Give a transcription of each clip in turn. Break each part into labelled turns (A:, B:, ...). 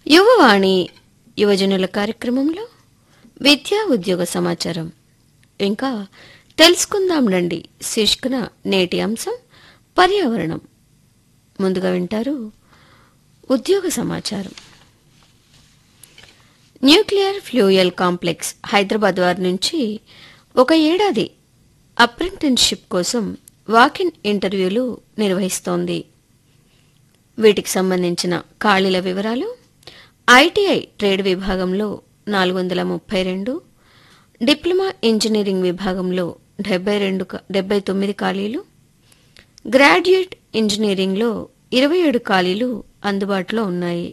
A: యువవాణి యువజనుల కార్యక్రమంలో విద్యా ఉద్యోగ సమాచారం ఇంకా తెలుసుకుందాం రండి శీర్షికన నేటి అంశం పర్యావరణం ముందుగా వింటారు ఉద్యోగ సమాచారం న్యూక్లియర్ ఫ్లూయల్ కాంప్లెక్స్ హైదరాబాద్ వారి నుంచి ఒక ఏడాది అప్రెంటిస్షిప్ కోసం వాకిన్ ఇంటర్వ్యూలు నిర్వహిస్తోంది వీటికి సంబంధించిన ఖాళీల వివరాలు ఐటీఐ ట్రేడ్ విభాగంలో నాలుగు వందల ముప్పై రెండు డిప్లొమా ఇంజనీరింగ్ విభాగంలో డెబ్బై రెండు డెబ్బై తొమ్మిది ఖాళీలు గ్రాడ్యుయేట్ ఇంజనీరింగ్లో ఇరవై ఏడు ఖాళీలు అందుబాటులో ఉన్నాయి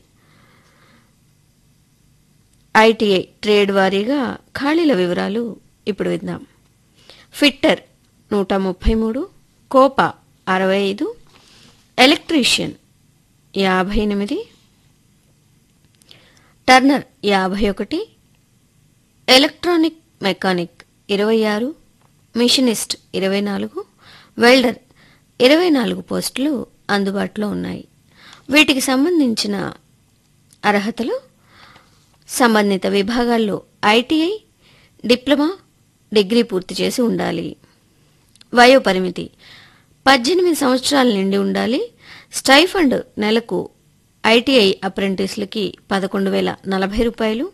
A: ఐటీఐ ట్రేడ్ వారీగా ఖాళీల వివరాలు ఇప్పుడు విందాం ఫిట్టర్ నూట ముప్పై మూడు కోపా అరవై ఐదు ఎలక్ట్రీషియన్ యాభై ఎనిమిది టర్నర్ యాభై ఒకటి ఎలక్ట్రానిక్ మెకానిక్ ఇరవై ఆరు మిషనిస్ట్ ఇరవై నాలుగు వెల్డర్ ఇరవై నాలుగు పోస్టులు అందుబాటులో ఉన్నాయి వీటికి సంబంధించిన అర్హతలు సంబంధిత విభాగాల్లో ఐటీఐ డిప్లొమా డిగ్రీ పూర్తి చేసి ఉండాలి వయో పరిమితి పద్దెనిమిది సంవత్సరాల నిండి ఉండాలి స్టైఫండ్ నెలకు ఐటీఐ అప్రెంటిస్లకి పదకొండు వేల నలభై రూపాయలు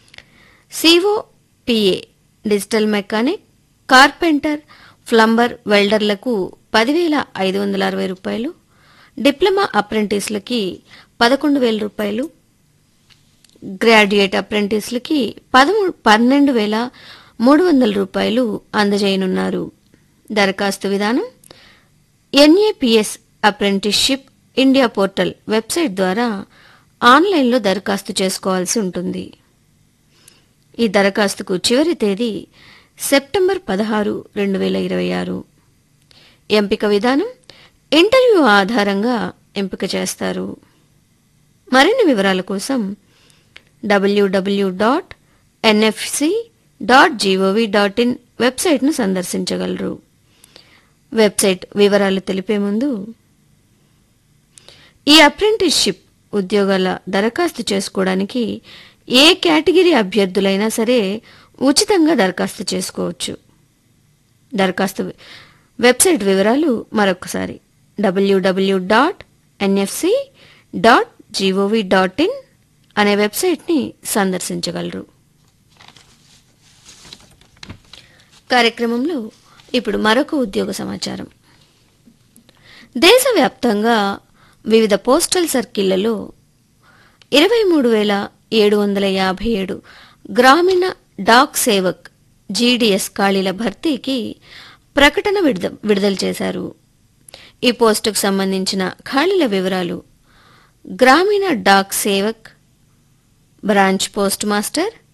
A: C O P A digital mechanic carpenter plumber వెల్డర్లకు పదివేల ఐదు వందల అరవై రూపాయలు డిప్లొమా అప్రెంటిస్లకి పదకొండు వేల రూపాయలు గ్రాడ్యుయేట్ అప్రెంటిస్లకి పదమూడు పన్నెండు వేల మూడు వందల రూపాయలు అందజేయనున్నారు దరఖాస్తు విధానం N A P S apprenticeship India portal website ద్వారా ఆన్లైన్లో దరఖాస్తు చేసుకోవాల్సి ఉంటుంది ఈ దరఖాస్తుకు చివరి తేదీ సెప్టెంబర్ పదహారు రెండు వేల ఇరవై ఆరు ఎంపిక విధానం ఇంటర్వ్యూ ఆధారంగా ఎంపిక చేస్తారు మరిన్ని వివరాల కోసం W W W dot N F C dot G O V dot in వెబ్సైట్ను సందర్శించగలరు వెబ్సైట్ వివరాలు తెలిపే ముందు ఈ అప్రెంటిస్షిప్ ఉద్యోగాల దరఖాస్తు చేసుకోవడానికి ఏ కేటగిరీ అభ్యర్థులైనా సరే ఉచితంగా దరఖాస్తు చేసుకోవచ్చు దరఖాస్తు వెబ్సైట్ వివరాలు మరొకసారి W W W dot N F C dot G O V dot in అనే వెబ్సైట్ని సందర్శించగలరు కార్యక్రమంలో ఇప్పుడు మరొక ఉద్యోగ సమాచారం దేశవ్యాప్తంగా వివిధ పోస్టల్ సర్కిళ్లలో ఇరవై మూడు వేల ఏడు వందల యాభై ఏడు గ్రామీణ డాక్ సేవక్ జీడీఎస్ ఖాళీల భర్తీకి ప్రకటన విడుద విడుదల చేశారు ఈ పోస్టుకు సంబంధించిన ఖాళీల వివరాలు Gramin Dak Sevak branch post master